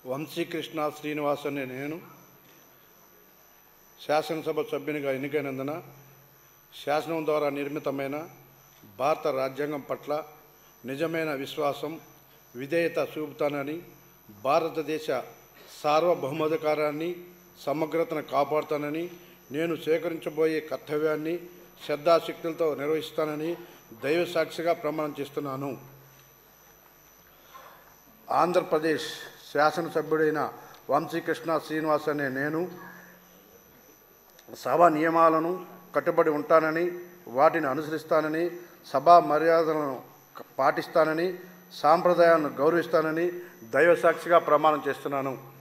వంశీకృష్ణ శ్రీనివాస్ అనే నేను శాసనసభ సభ్యునిగా ఎన్నికైనందున శాసనం ద్వారా నిర్మితమైన భారత రాజ్యాంగం పట్ల నిజమైన విశ్వాసం విధేయత చూపుతానని భారతదేశ సార్వభౌమాధికారాన్ని సమగ్రతను కాపాడుతానని నేను స్వీకరించబోయే కర్తవ్యాన్ని శ్రద్ధాశక్తులతో నిర్వహిస్తానని దైవ సాక్షిగా ప్రమాణం చేస్తున్నాను ఆంధ్రప్రదేశ్ శాసనసభ్యుడైన వంశీకృష్ణ శ్రీనివాస్ అనే నేను సభ నియమాలను కట్టుబడి ఉంటానని వాటిని అనుసరిస్తానని సభా మర్యాదలను క- పాటిస్తానని సాంప్రదాయాలను గౌరవిస్తానని దైవ సాక్షిగా ప్రమాణం చేస్తున్నాను